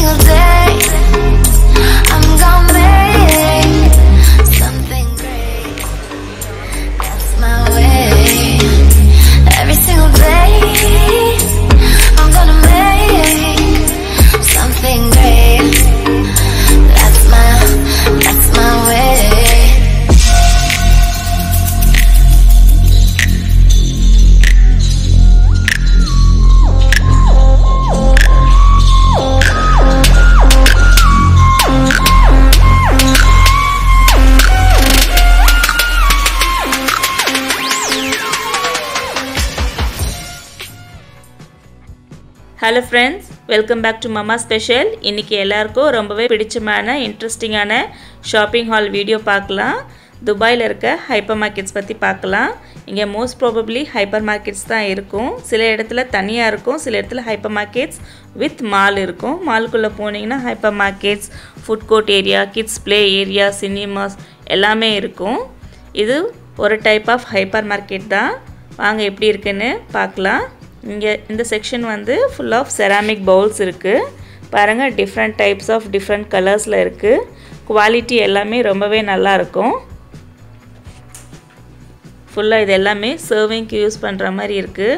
single day, I'm gonna make something great. That's my way. Every single day, I'm gonna make something great. That's my, that's my way. Hello friends welcome back to mama special இன்றைக்கி எல்லாருக்கும் ரொம்பவே பிடிச்சமான இன்ட்ரெஸ்டிங்கான shopping hall video பார்க்கலாம் துபாயில் இருக்க hyper markets பற்றி பார்க்கலாம் இங்கே மோஸ்ட் ப்ராபப்ளி ஹைப்பர் மார்க்கெட்ஸ் தான் இருக்கும் சில இடத்துல தனியாக இருக்கும் சில இடத்துல ஹைப்பர் மார்க்கெட்ஸ் வித் மால் இருக்கும் மாலுக்குள்ளே போனீங்கன்னா hyper markets food court area kids play area cinemas எல்லாமே இருக்கும் இது ஒரு டைப் ஆஃப் ஹைப்பர் மார்க்கெட் தான் வாங்க எப்படி இருக்குன்னு பார்க்கலாம் இங்கே இந்த செக்ஷன் வந்து ஃபுல் ஆஃப் செராமிக் பவுல்ஸ் இருக்குது பாருங்கள் டிஃப்ரெண்ட் டைப்ஸ் ஆஃப் டிஃப்ரெண்ட் கலர்ஸில் இருக்குது குவாலிட்டி எல்லாமே ரொம்பவே நல்லா இருக்கும் ஃபுல்லாக இது எல்லாமே சர்விங்க்கு யூஸ் பண்ணுற மாதிரி இருக்குது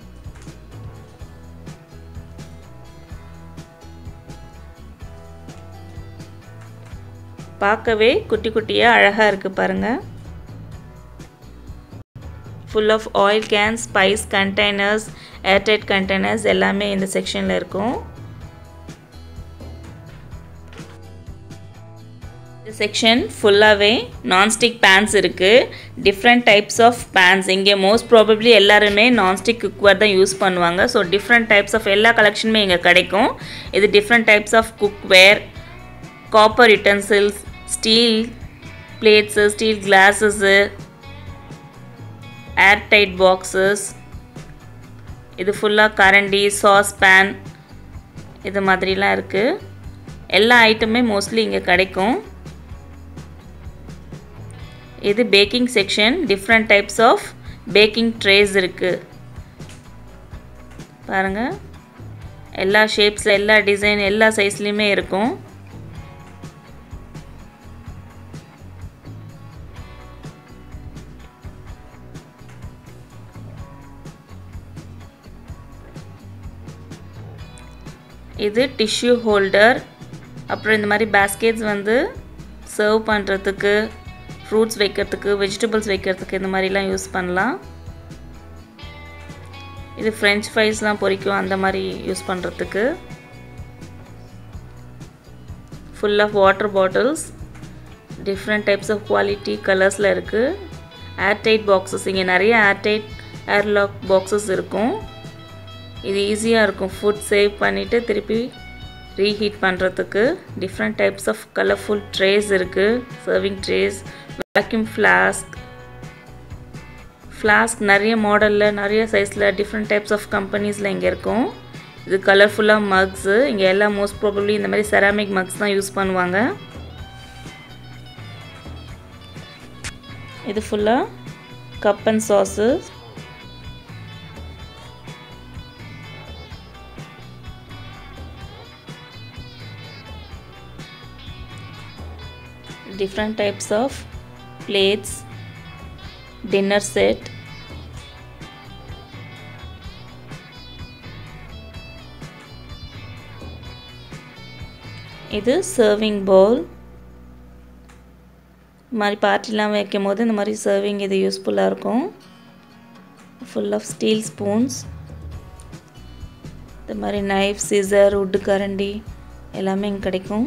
பார்க்கவே குட்டி குட்டியாக அழகாக இருக்குது பாருங்கள் full of oil can spice containers airtight containers எல்லாமே இந்த செக்ஷனில் இருக்கும் இந்த செக்ஷன் ஃபுல்லாகவே நான்ஸ்டிக் பேன்ஸ் இருக்குது டிஃப்ரெண்ட் டைப்ஸ் ஆஃப் பேன்ஸ் இங்கே மோஸ்ட் ப்ராபப்ளி எல்லாருமே நான்ஸ்டிக் குக்வேர் தான் யூஸ் பண்ணுவாங்க ஸோ டிஃப்ரெண்ட் டைப்ஸ் ஆஃப் எல்லா கலெக்ஷனுமே இங்கே கிடைக்கும் இது different types of cookware copper utensils steel plates steel glasses airtight boxes இது ஃபுல்லாக கரண்டி சாஸ் பேன் இது மாதிரிலாம் இருக்குது எல்லா ஐட்டமே மோஸ்ட்லி இங்கே கிடைக்கும் இது baking section different types of baking trays இருக்குது பாருங்கள் எல்லா ஷேப்ஸில் எல்லா டிசைன் எல்லா சைஸ்லேயுமே இருக்கும் இது டிஷ்யூ ஹோல்டர் அப்புறம் இந்த மாதிரி பேஸ்கெட்ஸ் வந்து சர்வ் பண்ணுறதுக்கு ஃப்ரூட்ஸ் வைக்கிறதுக்கு வெஜிடபிள்ஸ் வைக்கிறதுக்கு இந்த மாதிரிலாம் யூஸ் பண்ணலாம் இது ஃப்ரெஞ்ச் ஃப்ரைஸ்லாம் பொரிக்கும் அந்த மாதிரி யூஸ் பண்ணுறதுக்கு full of water bottles different types of quality கலர்ஸில் இருக்குது ஏர்டைட் பாக்ஸஸ் இங்கே நிறைய ஏர்டைட் ஏர்லாக் பாக்ஸஸ் இருக்கும் இது ஈஸியாக இருக்கும் ஃபுட் சேவ் பண்ணிவிட்டு திருப்பி ரீஹீட் பண்ணுறதுக்கு different types of colourful trays இருக்குது serving trays vacuum flask flask நிறைய மாடலில் நிறைய சைஸில் டிஃப்ரெண்ட் டைப்ஸ் ஆஃப் கம்பெனிஸில் இங்கே இருக்கும் இது கலர்ஃபுல்லாக மக்ஸு இங்கே எல்லாம் மோஸ்ட் ப்ராபப்ளி இந்த மாதிரி செராமிக் மக்ஸ் தான் யூஸ் பண்ணுவாங்க இது ஃபுல்லாக cup and sauce different types of plates dinner set இது சர்விங் பவுல் இது மாதிரி பார்ட்டிலாம் வைக்கும் போது இந்த மாதிரி சர்விங் இது யூஸ்ஃபுல்லாக இருக்கும் ஃபுல் ஆஃப் ஸ்டீல் ஸ்பூன்ஸ் இந்த மாதிரி நைஃப் சிசர் உட்டு கரண்டி எல்லாமே இங்கே கிடைக்கும்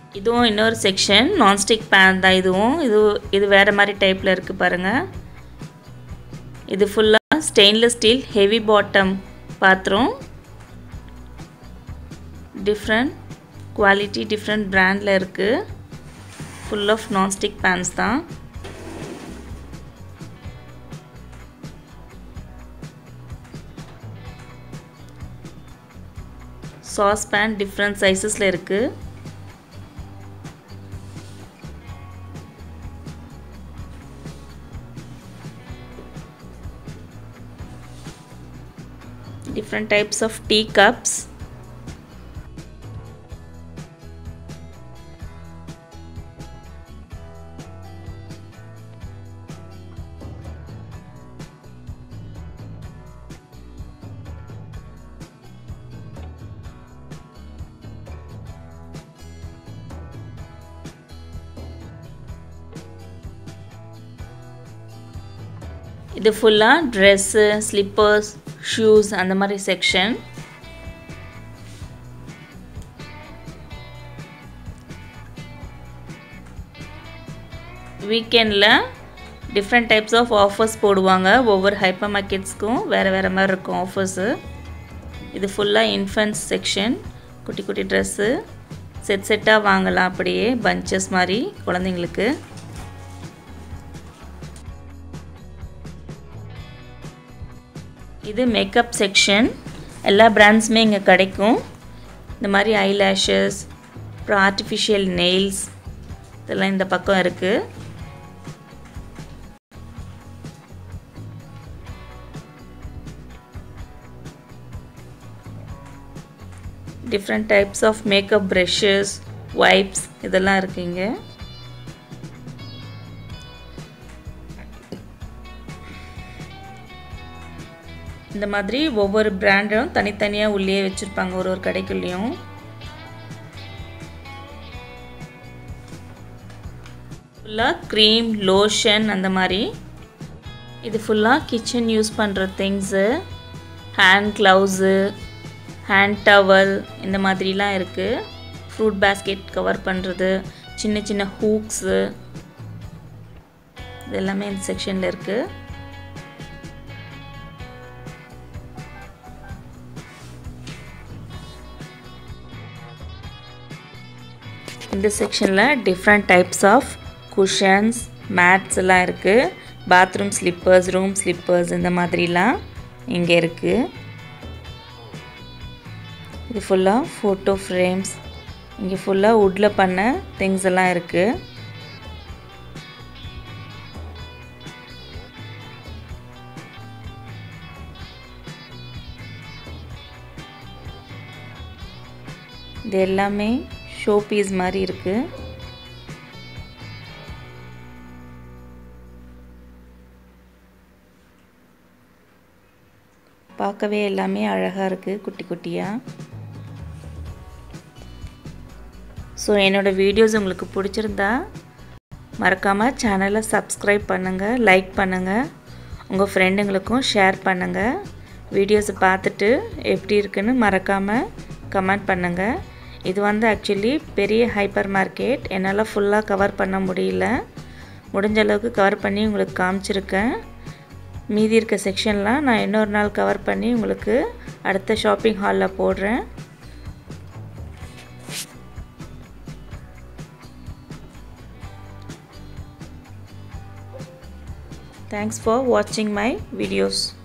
இதுவும் இன்னொரு செக்ஷன் நான்ஸ்டிக் பேன் தான் இதுவும் இது இது வேறு மாதிரி டைப்பில் இருக்குது பாருங்கள் இது ஃபுல்லாக ஸ்டெயின்லெஸ் ஸ்டீல் ஹெவி பாட்டம் பாத்திரம் டிஃப்ரெண்ட் குவாலிட்டி டிஃப்ரெண்ட் பிராண்டில் இருக்குது ஃபுல் ஆஃப் நான்ஸ்டிக் பேன்ஸ் தான் சாஸ் பேன் டிஃப்ரெண்ட் சைஸஸில் இருக்குது different types of tea cups இது ஃபுல்லாக ட்ரெஸ்ஸு ஸ்லிப்பர்ஸ் ஷூஸ் அந்த மாதிரி செக்ஷன் வீக்கெண்டில் டிஃப்ரெண்ட் டைப்ஸ் ஆஃப் ஆஃபர்ஸ் போடுவாங்க ஒவ்வொரு ஹைப்பர் மார்க்கெட்ஸ்க்கும் வேறு வேறு மாதிரி இருக்கும் ஆஃபர்ஸு இது ஃபுல்லாக இன்ஃபன்ஸ் செக்ஷன் குட்டி குட்டி ட்ரெஸ்ஸு செட் செட்டாக வாங்கலாம் அப்படியே பஞ்சஸ் மாதிரி குழந்தைங்களுக்கு இது மேக்கப் செக்ஷன் எல்லா பிராண்ட்ஸுமே இங்கே கிடைக்கும் இந்த மாதிரி ஐலேஷஸ் அப்புறம் ஆர்டிஃபிஷியல் நெயில்ஸ் இதெல்லாம் இந்த பக்கம் இருக்குது different types of makeup brushes wipes இதெல்லாம் இருக்குங்க இந்த மாதிரி ஒவ்வொரு பிராண்டும் தனித்தனியாக உள்ளே வச்சுருப்பாங்க ஒரு ஒரு கடைக்குள்ளேயும் ஃபுல்லாக க்ரீம் லோஷன் அந்த மாதிரி இது ஃபுல்லாக கிச்சன் யூஸ் பண்ணுற things hand gloves hand towel இந்த மாதிரிலாம் இருக்குது ஃப்ரூட் பேஸ்கெட் கவர் பண்ணுறது சின்ன சின்ன ஹூக்ஸு இது எல்லாமே இந்த செக்ஷனில் இருக்குது இந்த செக்ஷனில் different types of cushions mats எல்லாம் இருக்குது பாத்ரூம் ஸ்லிப்பர்ஸ் ரூம் ஸ்லிப்பர்ஸ் இந்த மாதிரிலாம் இங்கே இருக்குது இது ஃபுல்லாக ஃபோட்டோ ஃப்ரேம்ஸ் இங்கே ஃபுல்லாக வுட்டில் பண்ண திங்ஸ் எல்லாம் இருக்குது இது எல்லாமே ஷோ பீஸ் மாதிரி இருக்குது பார்க்கவே எல்லாமே அழகாக இருக்குது குட்டி குட்டியாக ஸோ என்னோடய வீடியோஸ் உங்களுக்கு பிடிச்சிருந்தா மறக்காமல் சேனலை சப்ஸ்கிரைப் பண்ணுங்கள் லைக் பண்ணுங்கள் உங்கள் ஃப்ரெண்டுங்களுக்கும் ஷேர் பண்ணுங்கள் வீடியோஸை பார்த்துட்டு எப்படி இருக்குன்னு மறக்காமல் கமெண்ட் பண்ணுங்கள் இது வந்து ஆக்சுவலி பெரிய ஹைப்பர் மார்க்கெட் என்னால் ஃபுல்லாக கவர் பண்ண முடியல முடிஞ்ச அளவுக்கு கவர் பண்ணி உங்களுக்கு காமிச்சிருக்கேன் மீதி இருக்க செக்ஷன்லாம் நான் இன்னொரு நாள் கவர் பண்ணி உங்களுக்கு அடுத்த ஷாப்பிங் ஹாலில் போடுறேன் Thanks for watching my videos.